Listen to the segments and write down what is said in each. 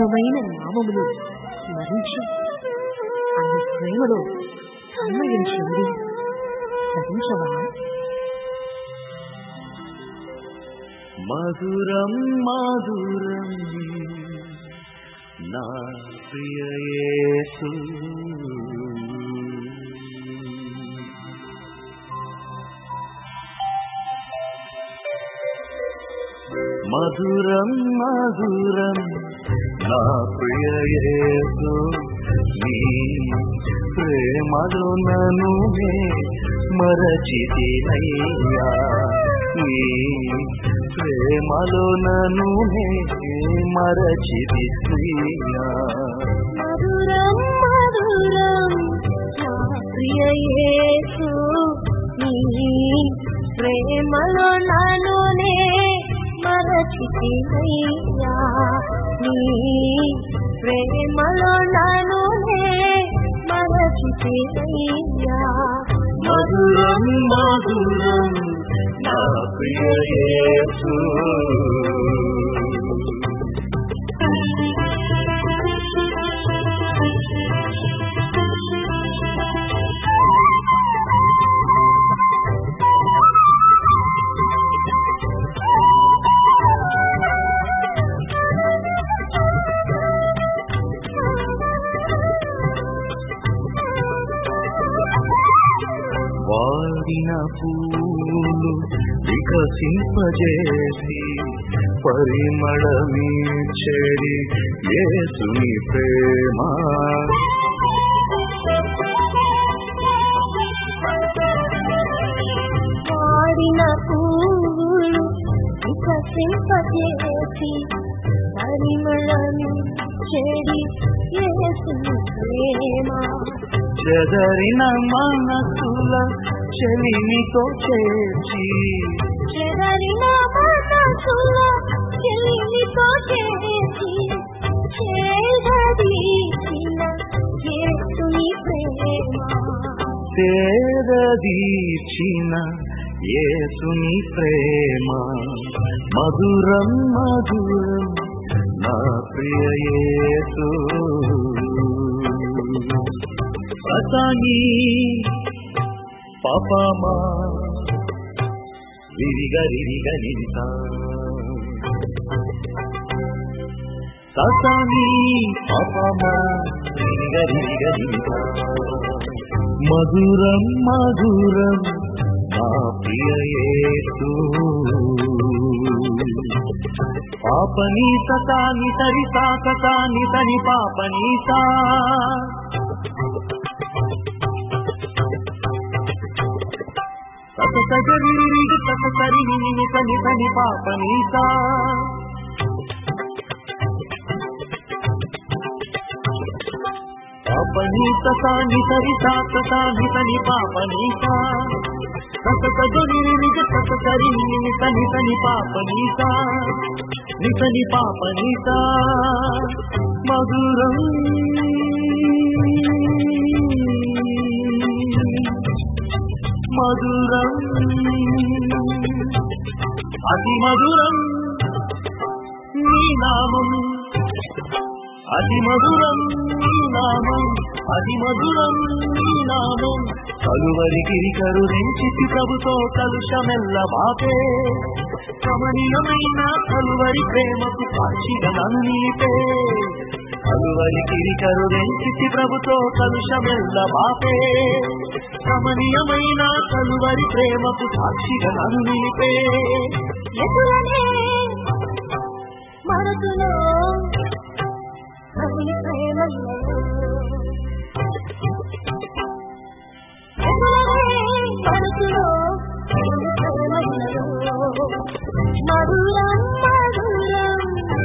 మధురమైన నామములు స్మరించి ఆయన ప్రేమలో సమ్మయించింది స్మరించవా మధురం మధురం నా ప్రియ యేసు మధురం మధురం నా ప్రియ యేసు నీ ప్రేమలో నను మరచితినయ్యా నీ ప్రేమలో నను మరచితినయ్యా మధురం మధురం నా ప్రియ యేసు నీ ప్రేమలో నన్నునే మరచితినయ్యా నీ ప్రేమలో నన్నునే మరచితినయ్యా మధురం మధురం నా ప్రియ యేసు వాడిన పూలు వికసింపజేసి పరిమళమీచెడి యేసుని ప్రేమ వాడిన పూలు వికసింపజేసి పరిమళను చెడి యేసుని ప్రేమ చెదరిన మనసుల చెలిమితో చేర్చి చెదరిన మనసుల చెలిమితో చేసి చేదీసిన యేసుని ప్రేమ సేదీచిన యేసుని ప్రేమ మధురం మధురం నా ప్రియ యేసు అతని పాపమా విరిగరిగరిత సతని పాపమా విరిగరిగరిత మధురం మధురం నా ప్రియ యేసు పాపని సతాని తరిసా సతాని తని పాపనీసా సత సగరి సత సరి నిని తని తని పాపనీసా పాపనీత సాని సరి సాత సాని తని పాపనీసా సత సగరి నిజ సత సరి నిని తని తని పాపనీసా నితని పాపనీసా మధురం మధురం అతి మధురం నీ నామం అతి మధురం నీ నామం అతి మధురం నీ నామం కలువరి గిరి కరుణించి ప్రభుతో కలుషమెల్ల బాపే కమనీయమైన కలువరి ప్రేమకు సాక్షిగా నన్ను నిలిపే కలువరి గిరి కరుణించి ప్రభుతో కలుషమెల్ల బాపే కమనీయమైన కలువరి ప్రేమకు సాక్షిగా నన్ను నిలిపే ఎదురనే మనసులో కవిని ప్రేమలో ఎదురనే మనసులో కవిని ప్రేమలో మధురం మధురం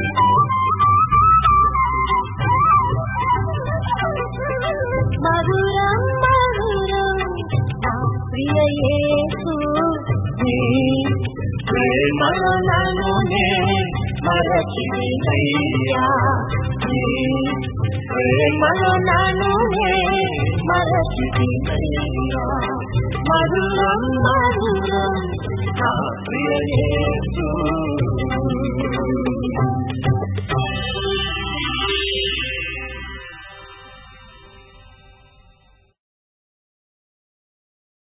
మధురం మధురం నా ప్రియ యేసు నీ ప్రేమలో నన్ను మరచినయ్యా నీ ప్రేమలో నన్ను మరచినయ్యా మధురం మధురం నా ప్రియ యేసు